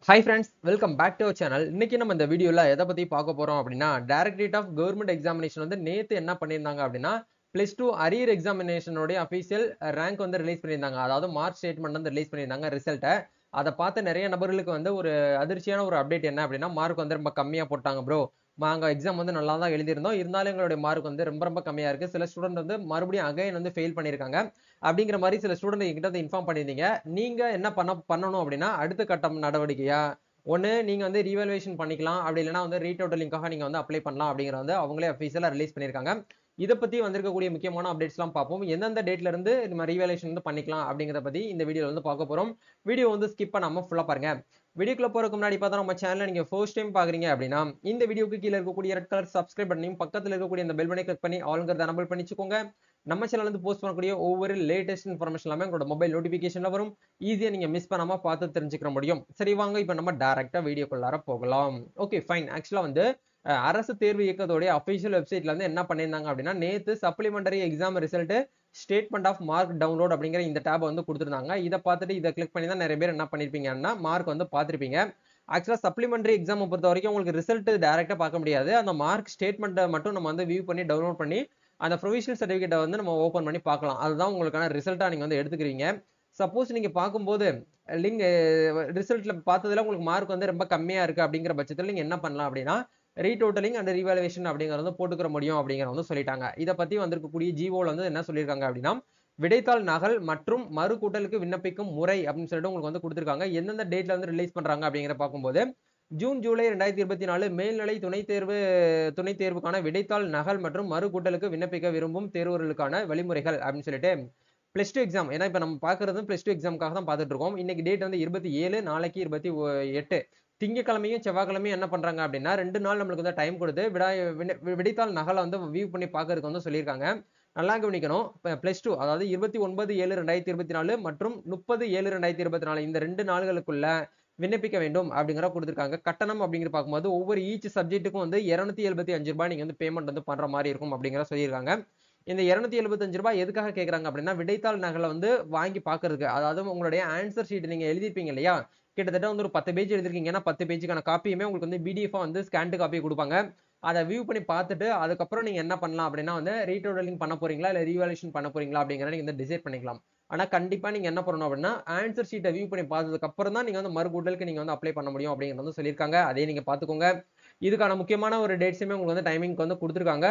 high friends welcome back to our channel இன்னைக்கு நம்ம இந்த வீடியோவில் எதை பற்றி பார்க்க போகிறோம் அப்படின்னா டைரக்டரேட் ஆஃப் கவர்மெண்ட் எக்ஸாமினேஷன் வந்து நேற்று என்ன பண்ணியிருந்தாங்க அப்படின்னா ப்ளஸ் டூ அரியர் எக்ஸாமினேஷனுடைய அஃபீஷியல் ரேங்க் வந்து ரிலீஸ் பண்ணியிருந்தாங்க அதாவது மார்க் ஸ்டேட்மெண்ட் வந்து ரிலீஸ் பண்ணியிருந்தாங்க ரிசல்ட்டை அதை பார்த்து நிறைய நபர்களுக்கு வந்து ஒரு அதிர்ச்சியான ஒரு அப்டேட் என்ன அப்படின்னா மார்க் வந்து ரொம்ப கம்மியாக போட்டாங்க ப்ரோ நாங்கள் எக்ஸாம் வந்து நல்லா தான் எழுதியிருந்தோம் இருந்தாலும் எங்களுடைய மார்க் வந்து ரொம்ப ரொம்ப கம்மியாக இருக்குது சில ஸ்டூடெண்ட் வந்து மறுபடியும் அகைன் வந்து ஃபெயில் பண்ணியிருக்காங்க அப்படிங்கிற மாதிரி சில ஸ்டூடெண்ட் எங்கிட்ட வந்து இன்ஃபார்ம் பண்ணியிருந்தீங்க நீங்கள் என்ன பண்ண பண்ணணும் அப்படின்னா அடுத்த கட்டம் நடவடிக்கையா ஒன்று நீங்கள் வந்து ரீவல்யூஷன் பண்ணிக்கலாம் அப்படி இல்லைனா வந்து ரீடோட்டலிங்காக நீங்கள் வந்து அப்ளை பண்ணலாம் அப்படிங்கிற வந்து அவங்களே அஃபீஷியலாக ரிலீஸ் பண்ணியிருக்காங்க இதை பற்றி வந்திருக்கக்கூடிய முக்கியமான அப்டேட்ஸ்லாம் பார்ப்போம் எந்தெந்த டேட்ல இருந்து நம்ம ரீவல்யூஷன் வந்து பண்ணிக்கலாம் அப்படிங்கிறத பற்றி இந்த வீடியோவில் வந்து பார்க்க போகிறோம் வீடியோ வந்து ஸ்கிப் பண்ணாமல் ஃபுல்லாக பாருங்க வீடியோக்குள்ள போறதுக்கு முன்னாடி பார்த்தா நம்ம சேனலை நீங்க ஃபர்ஸ்ட் டைம் பாக்குறீங்க அப்படின்னா இந்த வீடியோக்கு கீழே இருக்கக்கூடிய ரெட் கலர் சப்ஸ்கிரைப் பண்ணியும் பக்கத்துல இருக்கக்கூடிய இந்த பெல் பண்ணி கிளிக் பண்ணி ஆளுங்கிறத எனபிள் பண்ணிச்சுக்கோங்க நம்ம சேனல் வந்து போஸ்ட் பண்ணக்கூடிய ஒவ்வொரு லேட்டஸ்ட் இன்ஃபர்மேஷன் எல்லாமே உங்களோட மொபைல் நோட்டிஃபிகேஷன்ல வரும் ஈஸியா நீங்க மிஸ் பண்ணாம பார்த்து தெரிஞ்சுக்கிற முடியும் சரி வாங்க இப்போ நம்ம டைரக்டா வீடியோக்குள்ளார போகலாம் ஓகே ஃபைன் ஆக்சுவலா வந்து அஹ், அரசு தேர்வு இயக்கத்தோடைய அஃபிஷியல் வெப்சைட்ல இருந்து என்ன பண்ணியிருந்தாங்க அப்படின்னா நேத்து supplementary exam result statement of mark download அப்படிங்கிற இந்த டேப் வந்து கொடுத்துருந்தாங்க இதை பார்த்துட்டு இதை கிளிக் பண்ணி தான் நிறைய பேர் என்ன பண்ணிருப்பீங்கன்னா மார்க் வந்து பார்த்துருப்பீங்க ஆக்சுவலாக சப்ளிமெண்டரி எக்ஸாம் பொறுத்த வரைக்கும் உங்களுக்கு ரிசல்ட் டேரெக்டாக பார்க்க முடியாது அந்த மார்க் ஸ்டேட்மெண்ட்டை மட்டும் நம்ம வந்து வியூ பண்ணி டவுன்லோட் பண்ணி அந்த ப்ரொவிஷனல் சர்டிஃபிகேட்டை வந்து நம்ம ஓப்பன் பண்ணி பார்க்கலாம் அதுதான் உங்களுக்கான ரிசல்ட்டாக நீங்கள் வந்து எடுத்துக்கிறீங்க சப்போஸ் நீங்கள் பார்க்கும்போது லிங்க் ரிசல்ட்டில் பார்த்ததுல உங்களுக்கு மார்க் வந்து ரொம்ப கம்மியாக இருக்குது அப்படிங்கிற பட்சத்தில் நீங்கள் என்ன பண்ணலாம் அப்படின்னா ரீடோட்டலிங் அண்ட் ரீவாலுவேஷன் அப்படிங்கிறத வந்து போட்டுக்கிற முடியும் அப்படிங்கிற வந்து சொல்லிட்டாங்க இதை பற்றி வந்திருக்கக்கூடிய ஜிஓவில் வந்து என்ன சொல்லியிருக்காங்க அப்படின்னா விடைத்தாள் நகல் மற்றும் மறு கூட்டலுக்கு விண்ணப்பிக்கும் முறை அப்படின்னு சொல்லிட்டு உங்களுக்கு வந்து கொடுத்துருக்காங்க எந்தெந்த டேட்ல வந்து ரிலீஸ் பண்றாங்க அப்படிங்கிற பார்க்கும்போது ஜூன் ஜூலை ரெண்டாயிரத்தி இருபத்தி நாலு மேல்நிலை துணைத் தேர்வு துணைத் தேர்வுக்கான விடைத்தாள் நகல் மற்றும் மறு கூட்டலுக்கு விண்ணப்பிக்க விரும்பும் தேர்வர்களுக்கான வழிமுறைகள் அப்படின்னு சொல்லிட்டு பிளஸ் டூ எக்ஸாம் ஏன்னா இப்போ நம்ம பார்க்கறது பிளஸ் டூ எக்ஸாமுக்காக தான் பார்த்துட்டு இருக்கோம் இன்னைக்கு டேட் வந்து இருபத்தி ஏழு நாளைக்கு இருபத்தி ஒ- எட்டு திங்கக்கிழமையும் செவ்வாய்க்கிழமையும் என்ன பண்றாங்க அப்படின்னா ரெண்டு நாள் நம்மளுக்கு வந்து டைம் கொடுத்து விடா விண்ண- விடைத்தாள் நகலை வந்து வியூ பண்ணி பார்க்கறதுக்கு வந்து சொல்லியிருக்காங்க நல்லா கவனிக்கணும் பிளஸ் டூ அதாவது இருபத்தி ஒன்பது ஏழு ரெண்டாயிரத்தி இருபத்தி நாலு மற்றும் முப்பது ஏழு ரெண்டாயிரத்தி இருபத்தி நாலு இந்த ரெண்டு நாள்களுக்குள்ள விண்ணப்பிக்க வேண்டும் அப்படிங்கிற கொடுத்துருக்காங்க கட்டணம் அப்படிங்கிற பார்க்கும்போது ஒவ்வொரு ஈச் சப்ஜெக்ட்டுக்கும் வந்து இருநூத்தி எழுபத்தி அஞ்சு ரூபாய் நீங்க வந்து பேமெண்ட் வந்து பண்ற மாதிரி இருக்கும் அப்படிங்கிற சொல்லியிருக்காங்க இந்த இருநூத்தி எழுபத்தஞ்சு ரூபாய் எதுக்காக கேட்குறாங்க அப்படின்னா விடைத்தாள் நகலை வந்து வாங்கி பார்க்கறதுக்கு அதாவது உங்களுடைய ஆன்சர் ஷீட் நீங்க எழுதிருப்பீங்க இல்லையா கிட்டத்தட்ட வந்து ஒரு பத்து பேஜ் எழுதிருக்கீங்கன்னா பத்து பேஜுக்கான காப்பியுமே உங்களுக்கு வந்து பிடிஎஃபா வந்து ஸ்கேன்டு காப்பி கொடுப்பாங்க அதை வியூ பண்ணி பார்த்துட்டு அதுக்கப்புறம் நீங்க என்ன பண்ணலாம் அப்படின்னா வந்து ரீடோடலிங் பண்ண போறீங்களா இல்ல ரீவாலுவேஷன் பண்ண போறீங்களா அப்படிங்கிற நீங்க வந்து டிசைட் பண்ணிக்கலாம் ஆனா கண்டிப்பா நீங்க என்ன பண்ணணும் அப்படின்னா ஆன்சர் ஷீட்டை வியூ பண்ணி பார்த்ததுக்கு அப்புறம் தான் நீங்க வந்து மறுகூட்டலுக்கு நீங்க வந்து அப்ளை பண்ண முடியும் அப்படிங்கிறது வந்து சொல்லியிருக்காங்க அதே நீங்க பாத்துக்கோங்க இதுக்கான முக்கியமான ஒரு டேட்ஸுமே உங்களுக்கு வந்து டைமிங் வந்து கொடுத்துருக்காங்க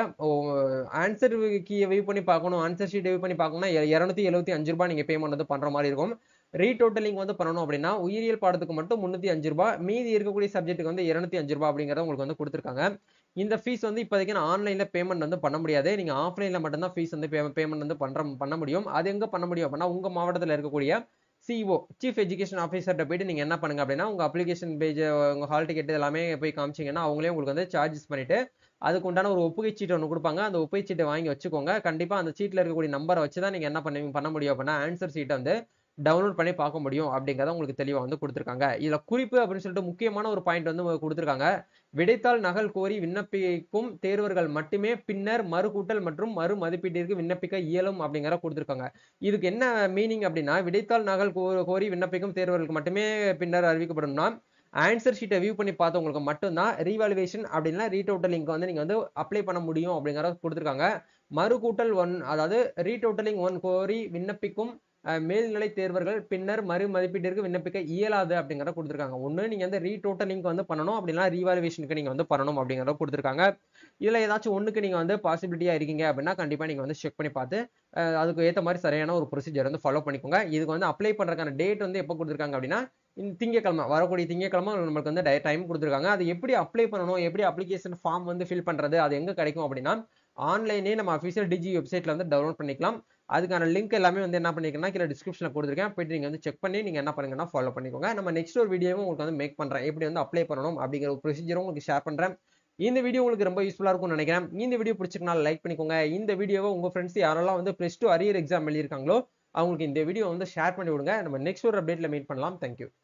ஆன்சர் கீயை வியூ பண்ணி பார்க்கணும் ஆன்சர் ஷீட் வியூ பண்ணி பார்க்கணும்னா இரநூத்தி எழுபத்தி அஞ்சு ரூபாய் நீங்க பேமெண்ட் வந்து பண்ற மாதிரி இருக்கும் ரீடோட்டலிங் வந்து பண்ணணும் அப்படின்னா உயிரியல் பாடத்துக்கு மட்டும் முந்நூற்றி அஞ்சு ரூபாய் மீதி இருக்கக்கூடிய சப்ஜெக்ட்டுக்கு வந்து இருநூத்தி அஞ்சு ரூபாய் அப்படிங்கிறத உங்களுக்கு வந்து கொடுத்துருக்காங்க இந்த ஃபீஸ் வந்து இப்போதைக்கு நான் ஆன்லைனில் பேமெண்ட் வந்து பண்ண முடியாது நீங்கள் ஆஃப்லைனில் மட்டும்தான் ஃபீஸ் வந்து பேமெண்ட் வந்து பண்ணுற பண்ண முடியும் அது எங்கே பண்ண முடியும் அப்படின்னா உங்கள் மாவட்டத்தில் இருக்கக்கூடிய சிஓ சீஃப் எஜுகேஷன் ஆஃபீஸர்கிட்ட போயிட்டு நீங்கள் என்ன பண்ணுங்க அப்படின்னா உங்கள் அப்ளிகேஷன் பேஜ் உங்கள் ஹால் டிக்கெட் எல்லாமே போய் காமிச்சிங்கன்னா அவங்களே உங்களுக்கு வந்து சார்ஜஸ் பண்ணிட்டு அதுக்கு உண்டான ஒரு ஒப்புகை சீட்டு ஒன்று கொடுப்பாங்க அந்த ஒப்புகை சீட்டை வாங்கி வச்சுக்கோங்க கண்டிப்பாக அந்த சீட்டில் இருக்கக்கூடிய நம்பரை வச்சு தான் நீங்கள் என்ன பண்ணுவீங்க பண்ண முடியும் அப்படின்னா ஆன்சர் சீட்டை வந்து டவுன்லோட் பண்ணி பார்க்க முடியும் அப்படிங்கிறத உங்களுக்கு தெளிவாக வந்து கொடுத்துருக்காங்க இதில் குறிப்பு அப்படின்னு சொல்லிட்டு முக்கியமான ஒரு பாயிண்ட் வந்து கொடுத்துருக்காங்க விடைத்தாள் நகல் கோரி விண்ணப்பிக்கும் தேர்வர்கள் மட்டுமே பின்னர் மறுகூட்டல் மற்றும் மறு மதிப்பீட்டிற்கு விண்ணப்பிக்க இயலும் அப்படிங்கிற கொடுத்துருக்காங்க இதுக்கு என்ன மீனிங் அப்படின்னா விடைத்தாள் நகல் கோ- கோரி விண்ணப்பிக்கும் தேர்வர்களுக்கு மட்டுமே பின்னர் அறிவிக்கப்படும்னா ஆன்சர் ஷீட்டை வியூ பண்ணி பார்த்தவங்களுக்கு மட்டும்தான் ரீவாலுவேஷன் அப்படின்னா ரீடோட்டலிங்க்கு வந்து நீங்கள் வந்து அப்ளை பண்ண முடியும் அப்படிங்கிறத கொடுத்துருக்காங்க மறுகூட்டல் ஒன் அதாவது ரீடோட்டலிங் ஒன் கோரி விண்ணப்பிக்கும் அஹ், மேல்நிலை தேர்வர்கள் பின்னர் மறு மதிப்பீட்டிற்கு விண்ணப்பிக்க இயலாது அப்படிங்கிறத கொடுத்துருக்காங்க ஒன்று நீங்கள் வந்து ரீடோட்டலிங்க்கு வந்து பண்ணணும் அப்படின்னா ரீவாலுவேஷனுக்கு நீங்கள் வந்து பண்ணணும் அப்படிங்கிறத கொடுத்துருக்காங்க இதில் ஏதாச்சும் ஒன்றுக்கு நீங்கள் வந்து பாசிபிலிட்டியாக இருக்கீங்க அப்படின்னா கண்டிப்பாக நீங்கள் வந்து செக் பண்ணி பார்த்து அஹ், அதுக்கு ஏற்ற மாதிரி சரியான ஒரு ப்ரொசீஜர் வந்து ஃபாலோ பண்ணிக்கோங்க இதுக்கு வந்து அப்ளை பண்ணுறதுக்கான டேட் வந்து எப்போ கொடுத்துருக்காங்க அப்படின்னா இந்த திங்கக்கிழமை வரக்கூடிய திங்கக்கிழமை நம்மளுக்கு வந்து டைம் கொடுத்துருக்காங்க அது எப்படி அப்ளை பண்ணணும் எப்படி அப்ளிகேஷன் ஃபார்ம் வந்து ஃபில் பண்ணுறது அது எங்கே கிடைக்கும் அப்படின்னா ஆன்லைனே நம்ம அஃபிஷியல் டிஜி வெப்சைட்ல வந்து டவுன்லோட் பண்ணிக்கலாம் அதுக்கான லிங்க் எல்லாமே வந்து என்ன பண்ணிருக்கேன்னா கீழே டிஸ்கிரிப்ஷனில் கொடுத்துருக்கேன் போயிட்டு நீங்கள் வந்து செக் பண்ணி நீங்கள் என்ன பண்ணுங்கன்னா ஃபாலோ பண்ணிக்கோங்க நம்ம நெக்ஸ்ட் ஒரு வீடியோவும் உங்களுக்கு வந்து மேக் பண்ணுறேன் எப்படி வந்து அப்ளை பண்ணணும் அப்படிங்கிற ஒரு ப்ரொசீஜரும் உங்களுக்கு ஷேர் பண்ணுறேன் இந்த வீடியோ உங்களுக்கு ரொம்ப யூஸ்ஃபுல்லாக இருக்கும்னு நினைக்கிறேன் இந்த வீடியோ பிடிச்சிருக்கனால லைக் பண்ணிக்கோங்க இந்த வீடியோவை உங்கள் ஃப்ரெண்ட்ஸ் யாரெல்லாம் வந்து ப்ளஸ் டூ அரியர் எக்ஸாம் எழுதியிருக்காங்களோ அவங்களுக்கு இந்த வீடியோ வந்து ஷேர் பண்ணி விடுங்க நம்ம நெக்ஸ்ட் ஒரு அப்டேட்டில் மீட் பண்ணலாம் தேங்க்யூ